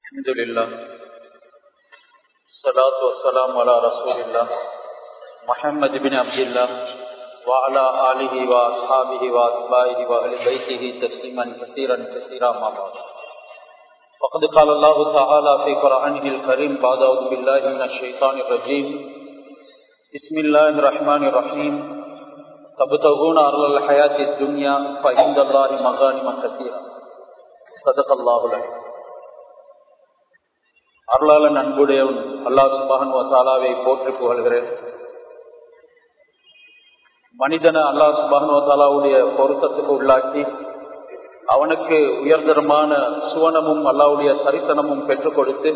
الحمد لله الصلاة والسلام على رسول الله محمد بن عبد الله وعلى آله وأصحابه وأتباعه وأهل بيته تسليما كثيرا كثيرا ما بعد وقد قال الله تعالى في قرآنه الكريم بعد أعوذ بالله من الشيطان الرجيم بسم الله الرحمن الرحيم تبتغون أرض الحياة الدنيا فعند الله مغانم كثيرة صدق الله العظيم அருளாளன் அன்புடையவன் அல்லாஹ் சுபான் வசாலாவை போற்றி புகழ்கிறேன் மனிதனை அல்லாஹ் சுபான் வசாலாவுடைய பொருத்தத்துக்கு உள்ளாக்கி அவனுக்கு உயர்தரமான சுவனமும் அல்லாவுடைய தரிசனமும் பெற்றுக் கொடுத்து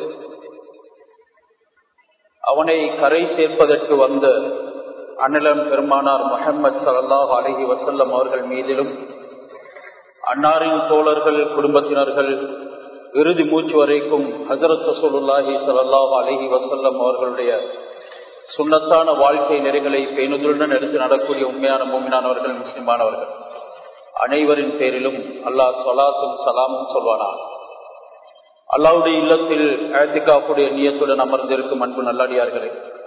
அவனை கரை சேர்ப்பதற்கு வந்த அனிலம் பெருமானார் முகமது சல்லாஹ் அலஹி வசல்லம் அவர்கள் மீதிலும் அன்னாரின் தோழர்கள் குடும்பத்தினர்கள் இறுதி மூச்சு வரைக்கும் ஹசரத் ரசூலுல்லாஹி சல்லாஹ் அலஹி வசல்லம் அவர்களுடைய சுண்ணத்தான வாழ்க்கை நெறிகளை பேணுதலுடன் எடுத்து நடக்கூடிய உண்மையான மூமினானவர்கள் முஸ்லிமானவர்கள் அனைவரின் பேரிலும் அல்லாஹ் சொலாத்தும் சலாமும் சொல்வானார் அல்லாவுடைய இல்லத்தில் அழத்திக்காப்புடைய நியத்துடன் அமர்ந்திருக்கும் அன்பு நல்லடியார்களே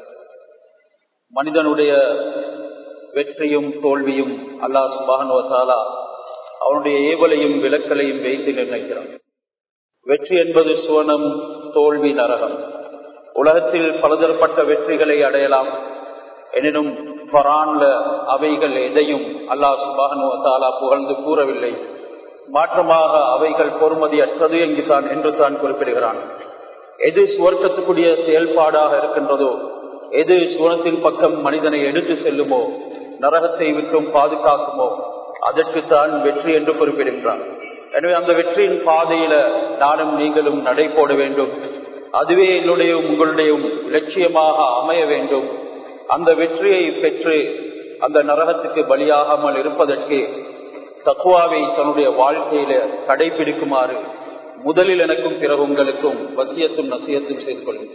மனிதனுடைய வெற்றியும் தோல்வியும் அல்லாஹ் சுபானுவத்தாலா அவனுடைய ஏவலையும் விளக்கலையும் வைத்து நிர்ணயிக்கிறான் வெற்றி என்பது சுவனம் தோல்வி நரகம் உலகத்தில் பலதரப்பட்ட வெற்றிகளை அடையலாம் எனினும் பரான்ல அவைகள் எதையும் அல்லாஹ் சுபானுவத்தாலா புகழ்ந்து கூறவில்லை மாற்றமாக அவைகள் பொறுமதி அற்றது எங்குதான் என்று தான் குறிப்பிடுகிறான் எது சுவர்க்கத்துக்குரிய செயல்பாடாக இருக்கின்றதோ எது சுவனத்தின் பக்கம் மனிதனை எடுத்து செல்லுமோ நரகத்தை விட்டும் பாதுகாக்குமோ அதற்குத்தான் வெற்றி என்று குறிப்பிடுகிறான் எனவே அந்த வெற்றியின் பாதையில நானும் நீங்களும் நடை போட வேண்டும் அதுவே என்னுடைய உங்களுடைய லட்சியமாக அமைய வேண்டும் அந்த வெற்றியை பெற்று அந்த நரகத்துக்கு பலியாகாமல் இருப்பதற்கு தக்குவாவை தன்னுடைய வாழ்க்கையில கடைபிடிக்குமாறு முதலில் எனக்கும் பிறகு உங்களுக்கும் வசியத்தும் நசியத்தும் செய்து கொள்ளும்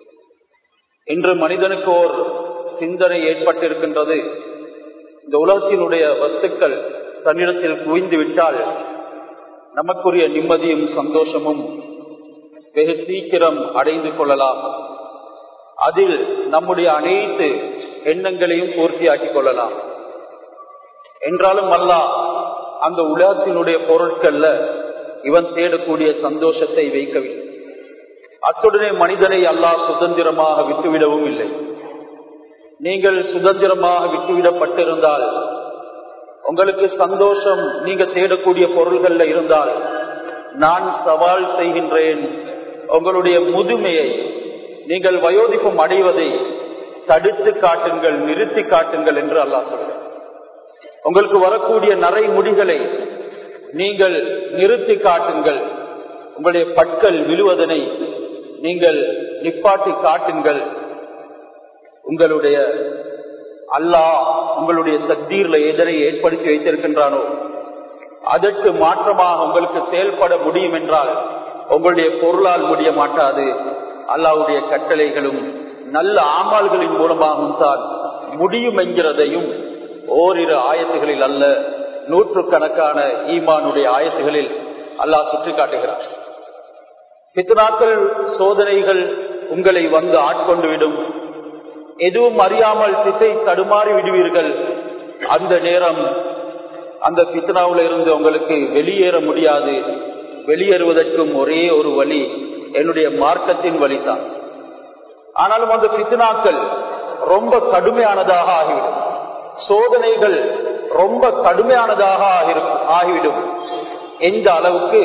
இன்று மனிதனுக்கு ஓர் சிந்தனை ஏற்பட்டிருக்கின்றது இந்த உலகத்தினுடைய வஸ்துக்கள் தன்னிடத்தில் குவிந்து விட்டால் நமக்குரிய நிம்மதியும் சந்தோஷமும் வெகு சீக்கிரம் அடைந்து கொள்ளலாம் அதில் நம்முடைய அனைத்து எண்ணங்களையும் பூர்த்தியாக்கிக் கொள்ளலாம் என்றாலும் அல்ல அந்த உலகத்தினுடைய பொருட்கள்ல இவன் தேடக்கூடிய சந்தோஷத்தை வைக்கவில்லை அத்துடனே மனிதனை அல்லாஹ் சுதந்திரமாக விட்டுவிடவும் இல்லை நீங்கள் சுதந்திரமாக விட்டுவிடப்பட்டிருந்தால் உங்களுக்கு சந்தோஷம் நீங்க தேடக்கூடிய பொருள்கள்ல இருந்தால் நான் சவால் செய்கின்றேன் உங்களுடைய முதுமையை நீங்கள் வயோதிகம் அடைவதை தடுத்து காட்டுங்கள் நிறுத்தி காட்டுங்கள் என்று அல்லாஹ் சொல்கிறார் உங்களுக்கு வரக்கூடிய நரை முடிகளை நீங்கள் நிறுத்தி காட்டுங்கள் உங்களுடைய பற்கள் விழுவதனை நீங்கள் நிப்பாட்டி காட்டுங்கள் உங்களுடைய அல்லாஹ் உங்களுடைய தக்தீர்ல எதனை ஏற்படுத்தி வைத்திருக்கின்றானோ அதற்கு மாற்றமாக உங்களுக்கு செயல்பட முடியும் என்றால் உங்களுடைய பொருளால் முடிய மாட்டாது அல்லாவுடைய கட்டளைகளும் நல்ல ஆமால்களின் மூலமாகவும் தான் முடியும் என்கிறதையும் ஓரிரு ஆயத்துகளில் அல்ல நூற்று கணக்கான ஈமானுடைய ஆயத்துகளில் அல்லாஹ் சுற்றி காட்டுகிறார் பித்தனாக்கள் சோதனைகள் உங்களை வந்து ஆட்கொண்டு விடும் எதுவும் அறியாமல் திசை தடுமாறி விடுவீர்கள் அந்த நேரம் அந்த பித்னாவில் இருந்து உங்களுக்கு வெளியேற முடியாது வெளியேறுவதற்கும் ஒரே ஒரு வழி என்னுடைய மார்க்கத்தின் வழிதான் ஆனாலும் அந்த பித்னாக்கள் ரொம்ப கடுமையானதாக ஆகிவிடும் சோதனைகள் ரொம்ப கடுமையானதாக ஆகிவிடும் எந்த அளவுக்கு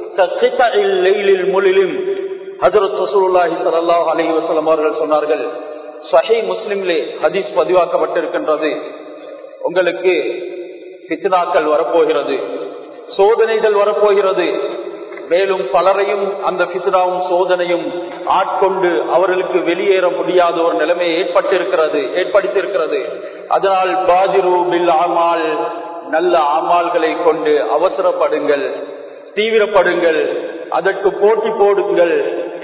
முழிலும் ஹசரத் சசூல்லாஹி சல்லாஹ் அலி வசலம் அவர்கள் சொன்னார்கள் சஹை முஸ்லிம்லே ஹதீஸ் பதிவாக்கப்பட்டிருக்கின்றது உங்களுக்கு பித்னாக்கள் வரப்போகிறது சோதனைகள் வரப்போகிறது மேலும் பலரையும் அந்த பித்னாவும் சோதனையும் ஆட்கொண்டு அவர்களுக்கு வெளியேற முடியாத ஒரு நிலைமை ஏற்பட்டிருக்கிறது ஏற்படுத்தியிருக்கிறது அதனால் பாஜிரு பில் ஆமால் நல்ல ஆமால்களை கொண்டு அவசரப்படுங்கள் தீவிரப்படுங்கள் அதற்கு போட்டி போடுங்கள்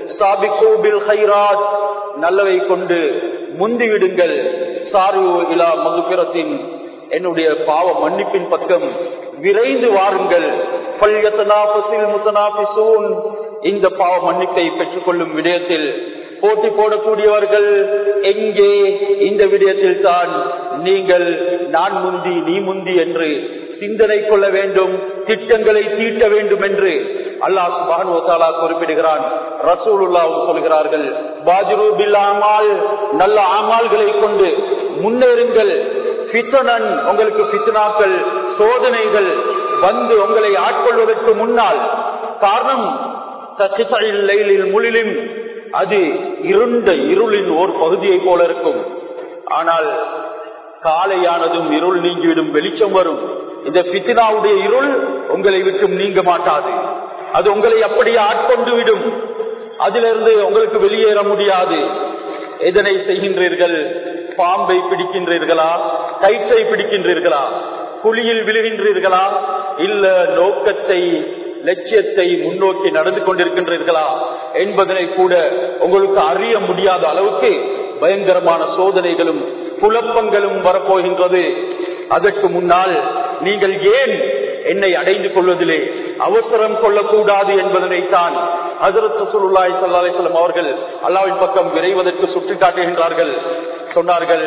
நல்லவை கொண்டு முந்திவிடுங்கள் சாரு இலா மதுபிரத்தின் என்னுடைய பாவ மன்னிப்பின் பக்கம் விரைந்து வாருங்கள் இந்த பாவ மன்னிப்பை பெற்றுக் கொள்ளும் விடயத்தில் போட்டி போடக்கூடியவர்கள் எங்கே இந்த விடயத்தில் தான் நீங்கள் நான் முந்தி நீ முந்தி என்று சிந்தனை கொள்ள வேண்டும் திட்டங்களை தீட்ட வேண்டும் என்று அல்லாஹ் சுபானுவத்தாலா குறிப்பிடுகிறான் ரசூலுல்லாவும் சொல்கிறார்கள் பாஜிரூபில் ஆமால் நல்ல ஆமால்களை கொண்டு முன்னேறுங்கள் பித்தனன் உங்களுக்கு பித்தனாக்கள் சோதனைகள் வந்து உங்களை ஆட்கொள்வதற்கு முன்னால் காரணம் முழிலும் அது இருண்ட இருளின் ஓர் பகுதியை போல இருக்கும் ஆனால் காலையானதும் இருள் நீங்கிவிடும் வெளிச்சம் வரும் இந்த பித்தினாவுடைய இருள் உங்களை விட்டும் நீங்க மாட்டாது அது உங்களை அப்படியே ஆட்கொண்டு விடும் அதிலிருந்து உங்களுக்கு வெளியேற முடியாது எதனை செய்கின்றீர்கள் பாம்பை பிடிக்கின்றீர்களா கயிற்றை பிடிக்கின்றீர்களா குழியில் விழுகின்றீர்களா இல்ல நோக்கத்தை லட்சியத்தை முன்னோக்கி நடந்து கொண்டிருக்கின்றீர்களா என்பதனை கூட உங்களுக்கு அறிய முடியாத அளவுக்கு பயங்கரமான சோதனைகளும் குழப்பங்களும் வரப்போகின்றது அதற்கு முன்னால் நீங்கள் ஏன் என்னை அடைந்து கொள்வதிலே அவசரம் கொள்ளக்கூடாது என்பதனைத்தான் ஹசரத் சுல்லாய் சல்லாஹம் அவர்கள் அல்லாவின் பக்கம் விரைவதற்கு சுட்டி காட்டுகின்றார்கள் சொன்னார்கள்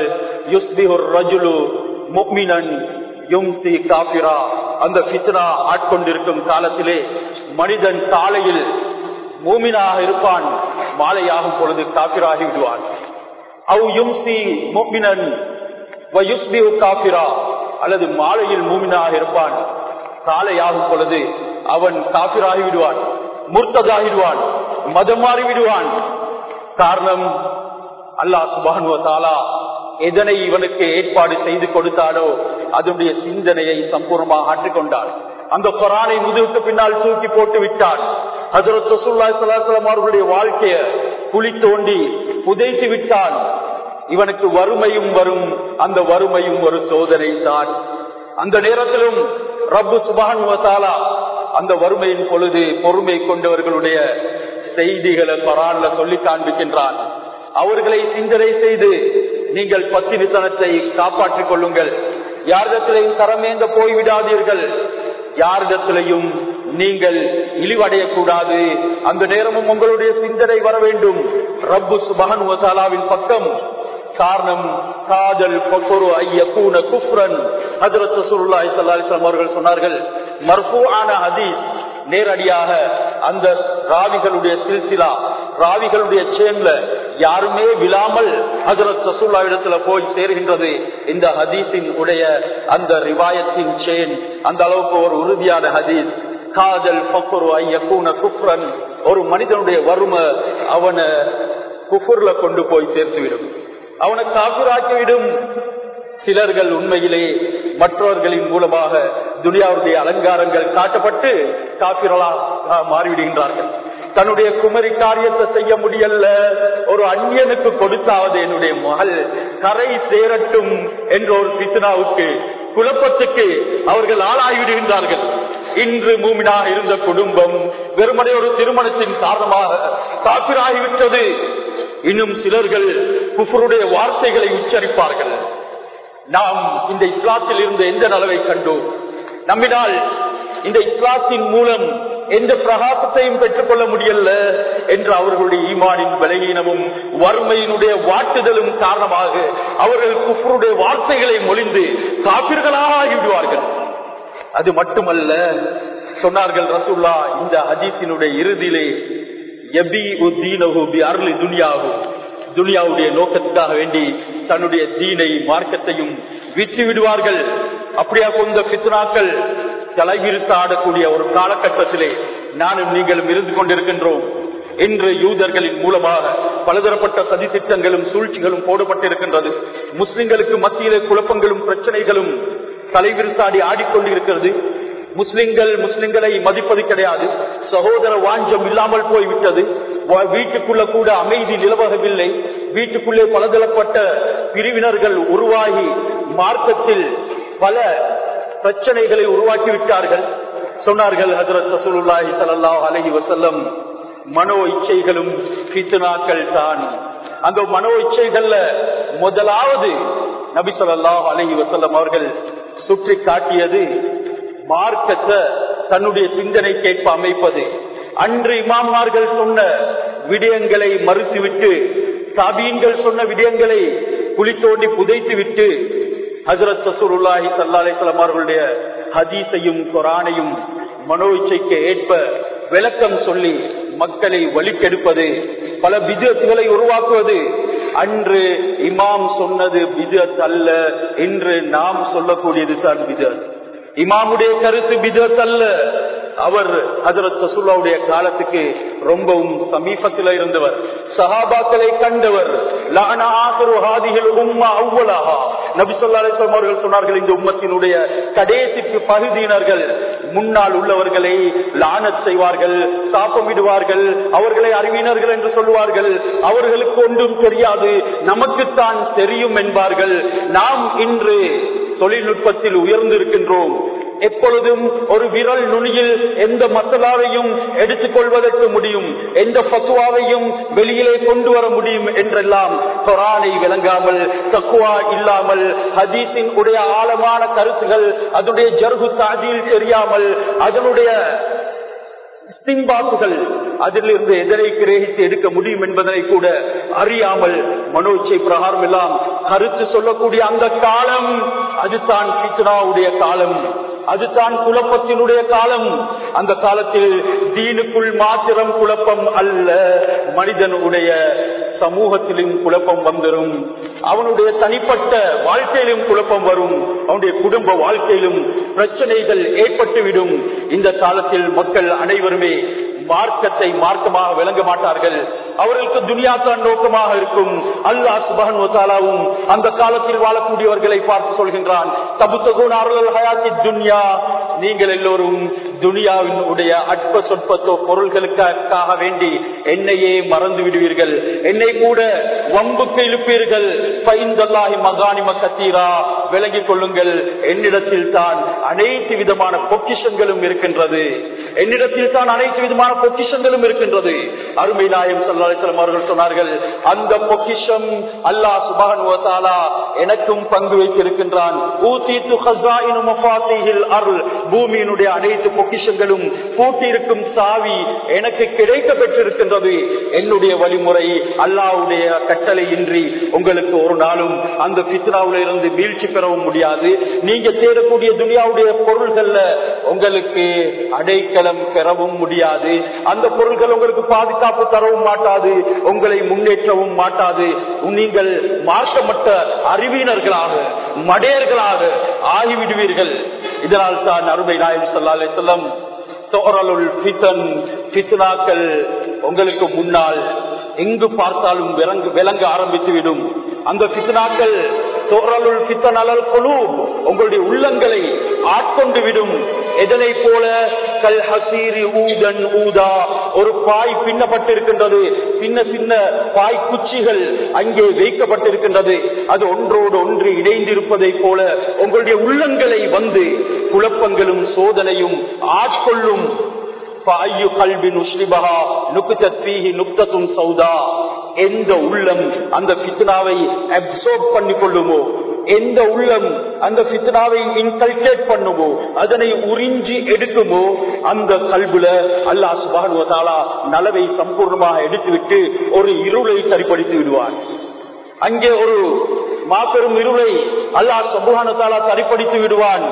அந்த பித்னா ஆட்கொண்டிருக்கும் காலத்திலே மனிதன் காலையில் மூமினாக இருப்பான் மாலையாகும் பொழுது காபிராகி விடுவான் அவ் யும்சி மூமினன் காபிரா அல்லது மாலையில் மூமினாக இருப்பான் காலையாகும் பொழுது அவன் காபிராகி விடுவான் முர்த்ததாகிடுவான் மதம் மாறி விடுவான் காரணம் அல்லாஹ் சுபானுவ தாலா எதனை இவனுக்கு ஏற்பாடு செய்து கொடுத்தானோ அதனுடைய சிந்தனையை சம்பூர்ணமாக ஆற்றிக்கொண்டான் அந்த கொரானை முதுகுக்கு பின்னால் தூக்கி போட்டு விட்டான் அவர்களுடைய வாழ்க்கைய குழி தோண்டி புதைத்து விட்டான் இவனுக்கு வறுமையும் வரும் அந்த வறுமையும் ஒரு சோதனை தான் அந்த நேரத்திலும் ரப்பு சுபானுவத்தாலா அந்த வறுமையின் பொழுது பொறுமை கொண்டவர்களுடைய செய்திகளை பரான்ல சொல்லி காண்பிக்கின்றான் அவர்களை சிந்தனை செய்து நீங்கள் பத்தினித்தனத்தை காப்பாற்றிக் கொள்ளுங்கள் யாரிடத்திலையும் தரமேந்த போய்விடாதீர்கள் யாரிடத்திலையும் நீங்கள் இழிவடையக்கூடாது அந்த நேரமும் உங்களுடைய சிந்தனை வர வேண்டும் ரப்பு சுபகன் வசாலாவின் பக்கம் காரணம் காதல் ஐயக்கூன குஃப்ரன் ஹஜரத் சுருல்லாய் சல்லாஸ்லாம் அவர்கள் சொன்னார்கள் மர்பூஆன ஹதீஸ் நேரடியாக அந்த ராவிகளுடைய சில்சிலா ராவிகளுடைய சேர்ந்த யாருமே விழாமல் ஹஜரத் ரசூல்லா இடத்துல போய் சேர்கின்றது இந்த ஹதீஸின் உடைய அந்த ரிவாயத்தின் சேன் அந்த அளவுக்கு ஒரு உறுதியான ஹதீஸ் காதல் குஃப்ரன் ஒரு மனிதனுடைய வறுமை அவனை குஃபுர்ல கொண்டு போய் சேர்த்துவிடும் அவனை காப்புராக்கிவிடும் சிலர்கள் உண்மையிலே மற்றவர்களின் மூலமாக துனியாவுடைய அலங்காரங்கள் காட்டப்பட்டு காப்பிரலா மாறிவிடுகின்றார்கள் தன்னுடைய குமரி காரியத்தை செய்ய முடியல ஒரு அந்நியனுக்கு கொடுத்தாவது என்னுடைய மகள் கரை சேரட்டும் என்ற ஒரு பித்னாவுக்கு குழப்பத்துக்கு அவர்கள் ஆளாகிவிடுகின்றார்கள் இன்று மூமினாக இருந்த குடும்பம் வெறுமனை ஒரு திருமணத்தின் காரணமாக காப்பிராகிவிட்டது இன்னும் சிலர்கள் குஃபருடைய வார்த்தைகளை உச்சரிப்பார்கள் நாம் இந்த இஸ்லாத்தில் இருந்த எந்த நலவை கண்டோம் நம்பினால் இந்த இஸ்லாத்தின் மூலம் எந்த பிரகாசத்தையும் பெற்றுக் கொள்ள முடியல என்று அவர்களுடைய ஈமானின் பலகீனமும் வறுமையினுடைய வாட்டுதலும் காரணமாக அவர்கள் குஃபருடைய வார்த்தைகளை மொழிந்து காப்பிர்களாகி விடுவார்கள் அது மட்டுமல்ல சொன்னார்கள் ரசூல்லா இந்த ஹதீஸினுடைய இறுதியிலே எபி உத்தீனகு பி அருளி துனியாகும் துனியாவுடைய நோக்கத்துக்காக வேண்டி தன்னுடைய தீனை மார்க்கத்தையும் விட்டு விடுவார்கள் அப்படியா கொண்ட பித்னாக்கள் தலைவிரித்து ஆடக்கூடிய ஒரு காலகட்டத்திலே நானும் நீங்களும் இருந்து கொண்டிருக்கின்றோம் இன்று யூதர்களின் மூலமாக பலதரப்பட்ட சதி திட்டங்களும் சூழ்ச்சிகளும் போடப்பட்டிருக்கின்றது முஸ்லிம்களுக்கு மத்தியிலே குழப்பங்களும் பிரச்சனைகளும் தலைவிரித்தாடி ஆடிக்கொண்டிருக்கிறது முஸ்லிம்கள் முஸ்லிம்களை மதிப்பது கிடையாது சகோதர வாஞ்சம் இல்லாமல் போய்விட்டது வீட்டுக்குள்ள கூட அமைதி நிலவகவில்லை வீட்டுக்குள்ளே பலதளப்பட்ட பிரிவினர்கள் உருவாகி மார்க்கத்தில் பல பிரச்சனைகளை உருவாக்கி விட்டார்கள் சொன்னார்கள் ஹசரத் ரசூலுல்லாஹி ஸல்லல்லாஹு அலைஹி வஸல்லம் மனோ இச்சைகளும் பித்னாக்கள் தான் அந்த மனோ இச்சைகள்ல முதலாவது நபி ஸல்லல்லாஹு அலைஹி வஸல்லம் அவர்கள் சுற்றி காட்டியது மார்க்கத்தை தன்னுடைய சிந்தனை கேட்ப அமைப்பது அன்று இமாமார்கள் சொன்ன விடயங்களை மறுத்துவிட்டு தாபீன்கள் சொன்ன விடயங்களை குழி தோண்டி புதைத்து விட்டு ஹசரத் சசூருல்லாஹி சல்லாஹம் அவர்களுடைய ஹதீஸையும் குரானையும் மனோ இச்சைக்கு ஏற்ப விளக்கம் சொல்லி மக்களை வழிக்கெடுப்பது பல பிதத்துகளை உருவாக்குவது அன்று இமாம் சொன்னது பிதத் அல்ல இன்று நாம் சொல்லக்கூடியது தான் பிதத் இமாமுடைய கருத்து பிதத் அல்ல அவர் ஹசரத் சசுல்லாவுடைய காலத்துக்கு ரொம்பவும் சமீபத்தில் இருந்தவர் சஹாபாக்களை கண்டவர் அவர்கள் சொன்னார்கள் இந்த உம்மத்தினுடைய கடைசிக்கு பகுதியினர்கள் முன்னால் உள்ளவர்களை லானத் செய்வார்கள் சாப்பமிடுவார்கள் அவர்களை அறிவினர்கள் என்று சொல்லுவார்கள் அவர்களுக்கு ஒன்றும் தெரியாது நமக்குத்தான் தெரியும் என்பார்கள் நாம் இன்று தொழில்நுட்பத்தில் உயர்ந்திருக்கின்றோம் எப்பொழுதும் ஒரு விரல் நுனியில் எந்த மசாலாவையும் எடுத்துக் கொள்வதற்கு முடியும் எந்த பத்துவாவையும் வெளியிலே கொண்டு வர முடியும் என்றெல்லாம் கொரானை விளங்காமல் தக்குவா இல்லாமல் ஹதீஸின் உடைய ஆழமான கருத்துகள் அதனுடைய ஜர்கு தாதியில் தெரியாமல் அதனுடைய சிம்பாக்குகள் அதிலிருந்து எதனை கிரகித்து எடுக்க முடியும் என்பதனை கூட அறியாமல் மனோச்சை பிரகாரம் எல்லாம் கருத்து சொல்லக்கூடிய அந்த காலம் அதுதான் பித்னாவுடைய காலம் அதுதான் குழப்பத்தினுடைய காலம் அந்த காலத்தில் தீனுக்குள் மாத்திரம் குழப்பம் அல்ல மனிதனுடைய சமூகத்திலும் குழப்பம் வந்துடும் அவனுடைய தனிப்பட்ட வாழ்க்கையிலும் குழப்பம் வரும் அவனுடைய குடும்ப வாழ்க்கையிலும் பிரச்சனைகள் ஏற்பட்டுவிடும் இந்த காலத்தில் மக்கள் அனைவருமே மார்க்கத்தை மார்க்கமாக விளங்க மாட்டார்கள் அவர்களுக்கு துனியா தான் நோக்கமாக இருக்கும் அல்லா சுபகன் அந்த காலத்தில் வாழக்கூடியவர்களை பார்த்து சொல்கின்றான் தபுத்தகுன் அருள் ஹயாத்தி துன்யா நீங்கள் எல்லோரும் துனியாவின் உடைய அற்ப சொற்பத்தோ பொருள்களுக்காக வேண்டி என்னையே மறந்து விடுவீர்கள் என்னை கூட வம்புக்கு இழுப்பீர்கள் பைந்தல்லாஹி மகானிம கத்தீரா விளங்கிக் கொள்ளுங்கள் என்னிடத்தில் தான் அனைத்து விதமான பொக்கிஷங்களும் இருக்கின்றது என்னிடத்தில் தான் அனைத்து விதமான பொக்கிஷங்களும் இருக்கின்றது அருமை நாயம் சல்லாஸ்லம் அவர்கள் சொன்னார்கள் அந்த பொக்கிஷம் அல்லாஹ் சுபகன் எனக்கும் பங்கு வைத்திருக்கின்றான் அருள் பூமியினுடைய அனைத்து பொக்கிஷங்களும் பூட்டியிருக்கும் சாவி எனக்கு கிடைக்க பெற்றிருக்கின்றது என்னுடைய வழிமுறை அல்லாவுடைய கட்டளை இன்றி உங்களுக்கு ஒரு நாளும் அந்த பித்ராவில இருந்து வீழ்ச்சி பெறவும் முடியாது நீங்க தேடக்கூடிய துனியாவுடைய பொருள்கள்ல உங்களுக்கு அடைக்கலம் பெறவும் முடியாது அந்த பொருள்கள் உங்களுக்கு பாதுகாப்பு தரவும் மாட்டாது உங்களை முன்னேற்றவும் மாட்டாது நீங்கள் மாற்றமற்ற அறிவினர்களாக மடையர்களாக ஆகிவிடுவீர்கள் இதனால் தான் அருமை நாயம் சொல்லாலே சொல்லம் தோரலுள் பித்தன் பித்னாக்கள் உங்களுக்கு முன்னால் எங்கு பார்த்தாலும் விளங்கு விளங்க ஆரம்பித்து விடும் அந்த பித்னாக்கள் தோரலுள் பித்தன் அலல் குழு உங்களுடைய உள்ளங்களை ஆட்கொண்டு விடும் எதனை போல கல் ஹசீரி ஊதன் ஊதா ஒரு பாய் பின்னப்பட்டிருக்கின்றது சின்ன சின்ன பாய் குச்சிகள் அங்கே வைக்கப்பட்டிருக்கின்றது அது ஒன்றோடு ஒன்று இணைந்திருப்பதை போல உங்களுடைய உள்ளங்களை வந்து குழப்பங்களும் சோதனையும் ஆட்கொள்ளும் எந்த உள்ளம் அந்த பித்னாவை அப்சர்வ் பண்ணி கொள்ளுமோ எந்த உள்ளம் அந்த பித்னாவை இன்கல்கேட் பண்ணுமோ அதனை உறிஞ்சி எடுக்குமோ அந்த கல்வில அல்லா சுபானுவதாலா நலவை சம்பூர்ணமாக எடுத்துவிட்டு ஒரு இருளை சரிப்படுத்தி விடுவான் அங்கே ஒரு மாபெரும் இருளை அல்லா சுபானுவதாலா சரிப்படுத்தி விடுவான்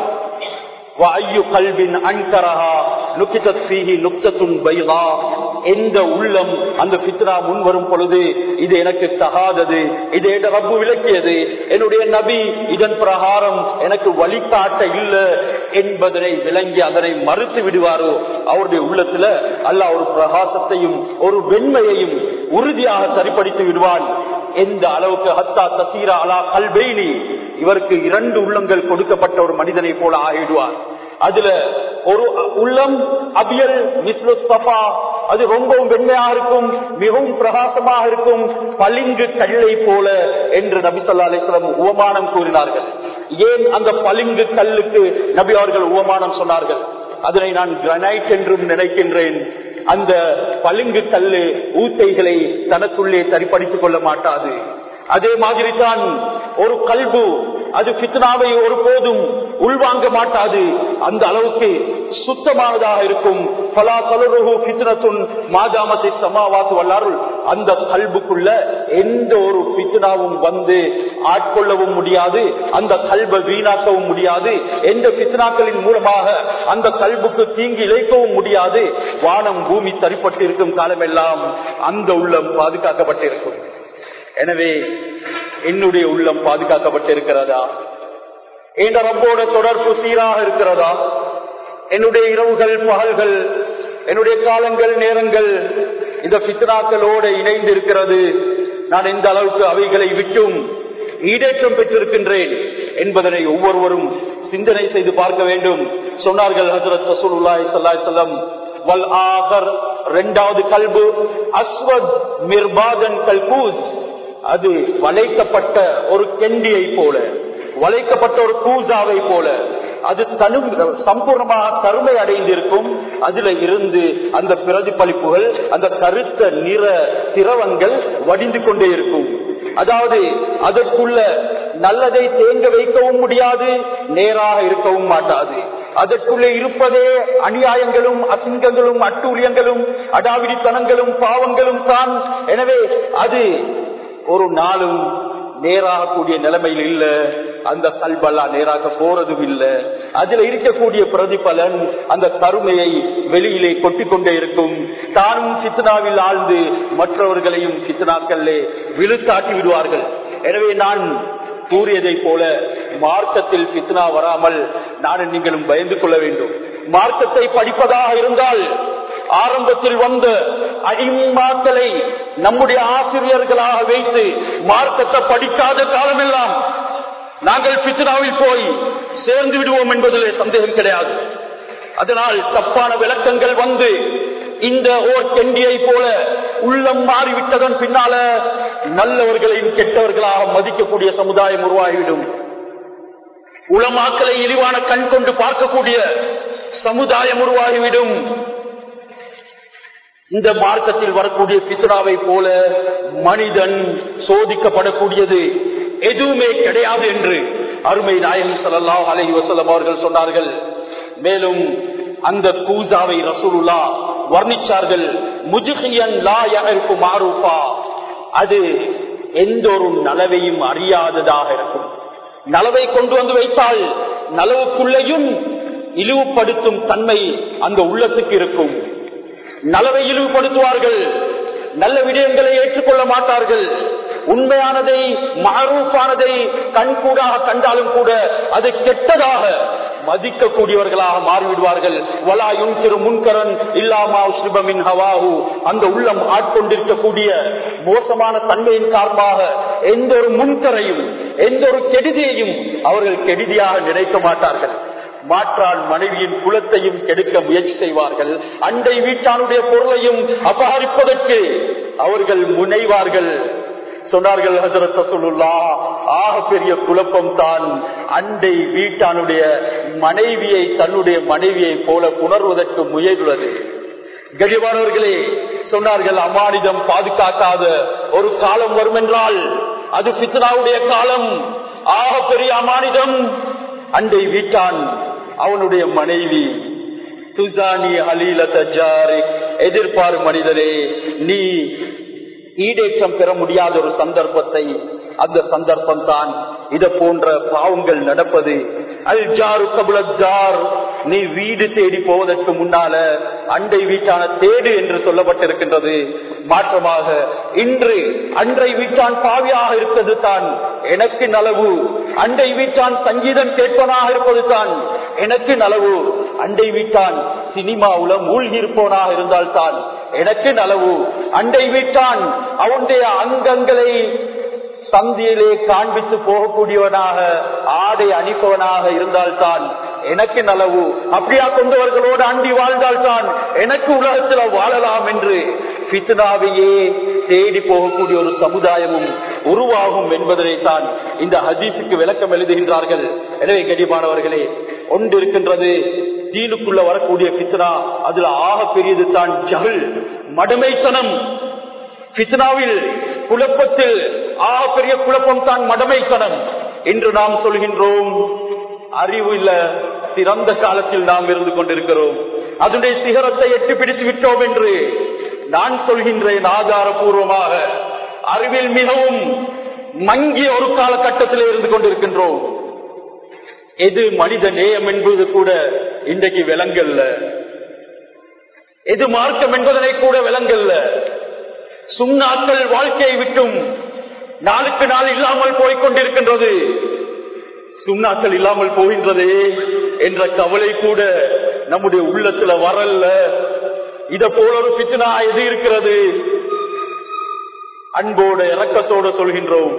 எந்த உள்ளம் அந்த பித்ரா முன் வரும் பொழுது இது எனக்கு தகாதது இது ரப்பு விளக்கியது என்னுடைய நபி இதன் பிரகாரம் எனக்கு வழிகாட்ட இல்லை என்பதனை விளங்கி அதனை மறுத்து விடுவாரோ அவருடைய உள்ளத்துல அல்ல ஒரு பிரகாசத்தையும் ஒரு வெண்மையையும் உறுதியாக சரிப்படுத்தி விடுவான் எந்த அளவுக்கு ஹத்தா தசீரா அலா கல்பெய்னி இவருக்கு இரண்டு உள்ளங்கள் கொடுக்கப்பட்ட ஒரு மனிதனை போல ஆகிடுவார் அதுல ஒரு உள்ளம் அபியல் மிஸ்லு சஃபா அது ரொம்பவும் வெண்மையாக இருக்கும் மிகவும் பிரகாசமாக இருக்கும் பளிங்கு கல்லை போல என்று நபி சொல்லா அலிஸ்லாம் உவமானம் கூறினார்கள் ஏன் அந்த பளிங்கு கல்லுக்கு நபி அவர்கள் உவமானம் சொன்னார்கள் அதனை நான் கிரனைட் என்றும் நினைக்கின்றேன் அந்த பளிங்கு கல்லு ஊத்தைகளை தனக்குள்ளே சரிப்படுத்திக் கொள்ள மாட்டாது அதே மாதிரி தான் ஒரு கல்பு அது பித்னாவை ஒருபோதும் உள்வாங்க மாட்டாது அந்த அளவுக்கு சுத்தமானதாக இருக்கும் பலா கலருகு பித்னத்துன் மாஜாமத்தை சமாவாத்து வல்லாருள் அந்த கல்புக்குள்ள எந்த ஒரு பித்னாவும் வந்து ஆட்கொள்ளவும் முடியாது அந்த கல்பை வீணாக்கவும் முடியாது எந்த பித்னாக்களின் மூலமாக அந்த கல்புக்கு தீங்கு இழைக்கவும் முடியாது வானம் பூமி தரிப்பட்டு இருக்கும் காலமெல்லாம் அந்த உள்ளம் பாதுகாக்கப்பட்டிருக்கும் எனவே என்னுடைய உள்ளம் பாதுகாக்கப்பட்டிருக்கிறதா என்ற ரப்போட தொடர்பு சீராக இருக்கிறதா என்னுடைய இரவுகள் பகல்கள் என்னுடைய காலங்கள் நேரங்கள் இந்த பித்னாக்களோடு இணைந்து இருக்கிறது நான் எந்த அளவுக்கு அவைகளை விட்டும் ஈடேற்றம் பெற்றிருக்கின்றேன் என்பதனை ஒவ்வொருவரும் சிந்தனை செய்து பார்க்க வேண்டும் சொன்னார்கள் ஹசரத் ரசூலுல்லாஹி ஸல்லல்லாஹு அலைஹி வஸல்லம் வல் ஆகர் இரண்டாவது கல்பு அஸ்வத் மிர்பாதன் கல்கூஸ் அது வளைக்கப்பட்ட ஒரு கெண்டியை போல வளைக்கப்பட்ட ஒரு கூசாவை போல அது தனு சம்பூர்ணமாக கருமை அடைந்திருக்கும் அதுல இருந்து அந்த பிரதிபலிப்புகள் அந்த கருத்த நிற திரவங்கள் வடிந்து கொண்டே இருக்கும் அதாவது அதற்குள்ள நல்லதை தேங்க வைக்கவும் முடியாது நேராக இருக்கவும் மாட்டாது அதற்குள்ளே இருப்பதே அநியாயங்களும் அசிங்கங்களும் அட்டூழியங்களும் அடாவிடித்தனங்களும் பாவங்களும் தான் எனவே அது ஒரு நாளும் நேராகக்கூடிய நிலைமையில் இல்ல அந்த கல்பெல்லாம் நேராக போறதும் இல்ல அதுல இருக்கக்கூடிய பிரதிபலன் அந்த கருமையை வெளியிலே கொட்டிக்கொண்டே இருக்கும் தானும் சித்தனாவில் ஆழ்ந்து மற்றவர்களையும் சித்தனாக்களே விழுத்தாட்டி விடுவார்கள் எனவே நான் கூறியதை போல மார்க்கத்தில் பித்னா வராமல் நானும் நீங்களும் பயந்து கொள்ள வேண்டும் மார்க்கத்தை படிப்பதாக இருந்தால் ஆரம்பத்தில் வந்த அடிமாக்களை நம்முடைய ஆசிரியர்களாக வைத்து மார்க்கத்தை படிக்காத காலமெல்லாம் நாங்கள் பித்னாவில் போய் சேர்ந்து விடுவோம் என்பதிலே சந்தேகம் கிடையாது அதனால் தப்பான விளக்கங்கள் வந்து இந்த ஓர் கெண்டியை போல உள்ளம் மாறிவிட்டதன் பின்னால நல்லவர்களையும் கெட்டவர்களாக மதிக்கக்கூடிய சமுதாயம் உருவாகிவிடும் உளமாக்களை இழிவான கண் கொண்டு பார்க்கக்கூடிய சமுதாயம் உருவாகிவிடும் இந்த மார்க்கத்தில் வரக்கூடிய பித்ராவை போல மனிதன் சோதிக்கப்படக்கூடியது எதுவுமே கிடையாது என்று அருமை நாயகம் சல்லாஹ் அலஹி வசலம் அவர்கள் சொன்னார்கள் மேலும் அந்த கூசாவை ரசூலுல்லா வர்ணிச்சார்கள் முஜிகியன் லா யகருக்கு மாரூபா அது எந்த ஒரு நலவையும் அறியாததாக இருக்கும் நலவை கொண்டு வந்து வைத்தால் நலவுக்குள்ளேயும் இழிவுபடுத்தும் தன்மை அந்த உள்ளத்துக்கு இருக்கும் நலவை இழிவுபடுத்துவார்கள் நல்ல விடயங்களை ஏற்றுக்கொள்ள மாட்டார்கள் உண்மையானதை மகரூஃபானதை கண்கூடாக கண்டாலும் கூட அது கெட்டதாக மதிக்கக்கூடியவர்களாக மாறிவிடுவார்கள் வலா யுன்கிரு முன்கரன் இல்லாமா ஸ்ரீபமின் ஹவாஹு அந்த உள்ளம் ஆட்கொண்டிருக்கக்கூடிய மோசமான தன்மையின் காரணமாக எந்த ஒரு முன்கரையும் எந்த ஒரு கெடுதியையும் அவர்கள் கெடுதியாக நினைக்க மாட்டார்கள் மாற்றான் மனைவியின் குலத்தையும் கெடுக்க முயற்சி செய்வார்கள் அண்டை வீட்டானுடைய பொருளையும் அபகரிப்பதற்கு அவர்கள் முனைவார்கள் சொன்னார்கள் ஹசரத் சொல்லுல்லா ஆக பெரிய குழப்பம் தான் அண்டை வீட்டானுடைய மனைவியை தன்னுடைய மனைவியை போல புணர்வதற்கு முயலுள்ளது கழிவானவர்களே சொன்னார்கள் அமானிதம் பாதுகாக்காத ஒரு காலம் வரும் என்றால் அது பித்னாவுடைய காலம் ஆக பெரிய அமானிதம் அண்டை வீட்டான் அவனுடைய மனைவி துசானி அலீல தஜாரி எதிர்பாரு மனிதரே நீ ஈடேற்றம் பெற முடியாத ஒரு சந்தர்ப்பத்தை அந்த சந்தர்ப்பம் தான் இத போன்ற பாவங்கள் நடப்பது அல் ஜாரு கபுலஜார் நீ வீடு தேடி போவதற்கு முன்னால அண்டை வீட்டான தேடு என்று சொல்லப்பட்டிருக்கின்றது மாற்றமாக இன்று அன்றை வீட்டான் பாவியாக இருப்பது தான் எனக்கு நலவு அண்டை வீட்டான் சங்கீதம் கேட்பனாக இருப்பது தான் எனக்கு நலவு அண்டை வீட்டான் சினிமாவுல மூழ்கி இருப்பவனாக இருந்தால் தான் எனக்கு நலவு அண்டை வீட்டான் அவனுடைய அங்கங்களை சந்தியிலே காண்பித்து போகக்கூடியவனாக ஆடை அணிப்பவனாக இருந்தால்தான் எனக்கு நலவு அப்படியா கொண்டவர்களோடு அண்டி வாழ்ந்தால்தான் எனக்கு உலகத்தில் வாழலாம் என்று பித்னாவையே தேடி போகக்கூடிய ஒரு சமுதாயமும் உருவாகும் என்பதனை தான் இந்த ஹதீஸுக்கு விளக்கம் எழுதுகின்றார்கள் எனவே கடிமானவர்களே ஒன்று இருக்கின்றது தீனுக்குள்ள வரக்கூடிய பித்னா அதுல ஆக பெரியது தான் ஜஹல் மடமைத்தனம் பித்னாவில் குழப்பத்தில் ஆ பெரிய குழப்பம் தான் மடமைத்தனம் என்று நாம் சொல்கின்றோம் அறிவு இல்ல சிறந்த காலத்தில் நாம் இருந்து கொண்டிருக்கிறோம் அதனுடைய சிகரத்தை எட்டி பிடித்து விட்டோம் என்று நான் சொல்கின்றேன் ஆதாரபூர்வமாக அறிவில் மிகவும் மங்கிய ஒரு காலகட்டத்தில் இருந்து கொண்டிருக்கின்றோம் எது மனித நேயம் என்பது கூட இன்றைக்கு விலங்கல்ல எது மார்க்கம் என்பதனை கூட விலங்கல்ல சுண்ணாக்கள் வாழ்க்கையை விட்டும் நாளுக்கு நாள் இல்லாமல் போய்கொண்டிருக்கின்றது சுண்ணாக்கள் இல்லாமல் போகின்றதே என்ற கவலை கூட நம்முடைய உள்ளத்துல வரல இத போல ஒரு பித்தனா எது இருக்கிறது அன்போடு இறக்கத்தோடு சொல்கின்றோம்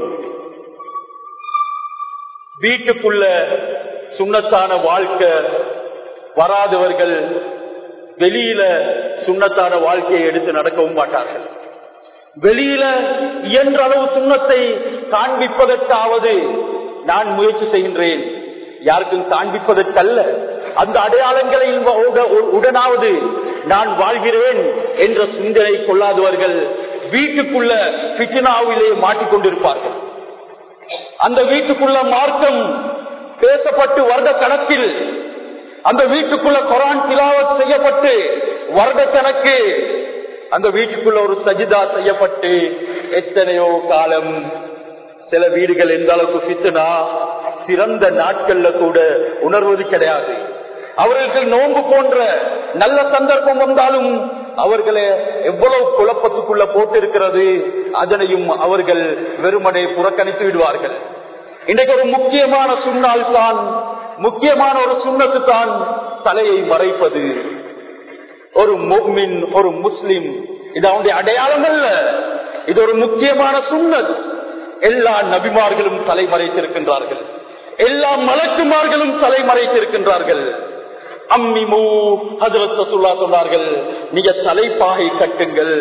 வீட்டுக்குள்ள சுண்ணத்தான வாழ்க்கை வராதவர்கள் வெளியில சுண்ணத்தான வாழ்க்கையை எடுத்து நடக்கவும் மாட்டார்கள் வெளியில இயன்ற அளவு சுண்ணத்தை காண்பிப்பதற்காவது நான் முயற்சி செய்கின்றேன் யாருக்கும் காண்பிப்பதற்கல்ல அந்த அடையாளங்களை உடனாவது நான் வாழ்கிறேன் என்ற சிந்தனை கொள்ளாதவர்கள் வீட்டுக்குள்ள பிச்சினாவிலே மாட்டிக்கொண்டிருப்பார்கள் அந்த வீட்டுக்குள்ள மார்க்கம் பேசப்பட்டு வருட கணக்கில் அந்த வீட்டுக்குள்ள கொரான் திலாவத் செய்யப்பட்டு வருட கணக்கு அந்த வீட்டுக்குள்ள ஒரு சஜிதா செய்யப்பட்டு எத்தனையோ காலம் சில வீடுகள் எந்த அளவுக்கு பித்துனா சிறந்த நாட்கள்ல கூட உணர்வது கிடையாது அவர்களுக்கு நோன்பு போன்ற நல்ல சந்தர்ப்பம் வந்தாலும் அவர்களை எவ்வளவு குழப்பத்துக்குள்ள போட்டிருக்கிறது அதனையும் அவர்கள் வெறுமனை புறக்கணித்து விடுவார்கள் இன்றைக்கு ஒரு முக்கியமான சுண்ணால் தான் முக்கியமான ஒரு சுண்ணத்து தான் தலையை மறைப்பது ஒரு முக்மின் ஒரு முஸ்லிம் இது அவனுடைய அடையாளம் அல்ல இது ஒரு முக்கியமான சுண்ணத் எல்லா நபிமார்களும் தலைமறைத்திருக்கின்றார்கள் எல்லா மலக்குமார்களும் தலைமறைத்திருக்கின்றார்கள் அம்மிமூ ஹதரத் ரசூல்லா சொன்னார்கள் நீங்க தலைப்பாகை கட்டுங்கள்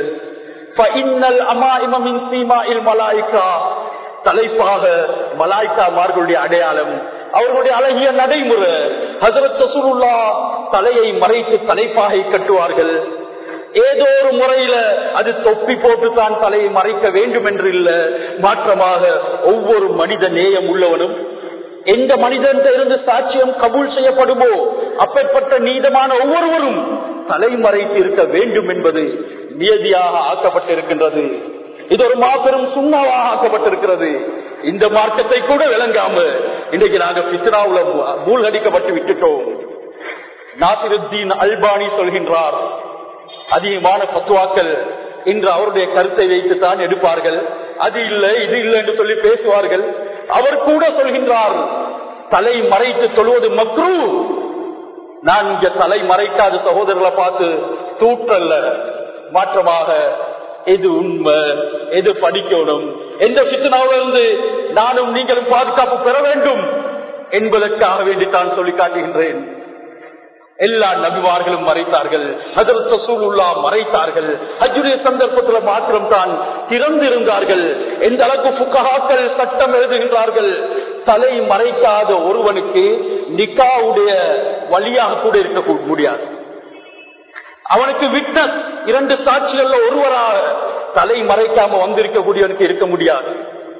தலைப்பாக மலாய்க்காமார்களுடைய அடையாளம் அவர்களுடைய அழகிய நடைமுறை ஹசரத் ரசூலுல்லா தலையை மறைத்து தலைப்பாகை கட்டுவார்கள் ஏதோ ஒரு முறையில அது தொப்பி போட்டு தான் தலையை மறைக்க வேண்டும் என்று இல்ல மாற்றமாக ஒவ்வொரு மனித நேயம் உள்ளவனும் எந்த மனிதன் இருந்து சாட்சியம் கபூல் செய்யப்படுமோ அப்பேற்பட்ட நீதமான ஒவ்வொருவரும் தலைமறைத்து இருக்க வேண்டும் என்பது நியதியாக ஆக்கப்பட்டிருக்கின்றது இது ஒரு மாபெரும் சுண்ணாவாக ஆக்கப்பட்டிருக்கிறது இந்த மார்க்கத்தை கூட விளங்காம இன்றைக்கு நாங்க பித்ராவுல மூழ்கடிக்கப்பட்டு விட்டுட்டோம் நாசிருத்தீன் அல்பானி சொல்கின்றார் அதிகமான பத்துவாக்கள் இன்று அவருடைய கருத்தை வைத்து தான் எடுப்பார்கள் அது இல்லை இது இல்லை என்று சொல்லி பேசுவார்கள் அவர் கூட சொல்கின்றார் தலை மறைத்து தொழுவது மக்ரூ நான் இங்க தலை மறைக்காத சகோதரர்களை பார்த்து தூற்றல்ல மாற்றமாக எது உண்மை எது படிக்கணும் எந்த சித்தனாவிலிருந்து நானும் நீங்களும் பாதுகாப்பு பெற வேண்டும் என்பதற்காக வேண்டித்தான் சொல்லி காட்டுகின்றேன் எல்லா நபிமார்களும் மறைத்தார்கள் ஹஜரத் ரசூலுல்லா மறைத்தார்கள் ஹஜ்ஜுடைய சந்தர்ப்பத்தில் மாத்திரம் தான் திறந்திருந்தார்கள் எந்த அளவுக்கு புக்ககாக்கள் சட்டம் எழுதுகின்றார்கள் தலை மறைக்காத ஒருவனுக்கு நிக்காவுடைய வழியாக கூட இருக்க முடியாது அவனுக்கு விட்ட இரண்டு சாட்சிகள்ல ஒருவராக தலை மறைக்காம வந்திருக்கக்கூடியவனுக்கு இருக்க முடியாது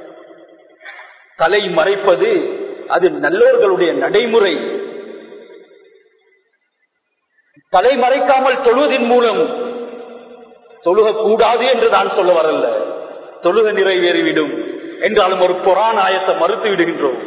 தலை மறைப்பது அது நல்லோர்களுடைய நடைமுறை தலை மறைக்காமல் தொழுவதின் மூலம் தொழுக கூடாது என்று நான் சொல்ல வரல தொழுக நிறைவேறிவிடும் என்றாலும் ஒரு புறான் ஆயத்தை மறுத்து விடுகின்றோம்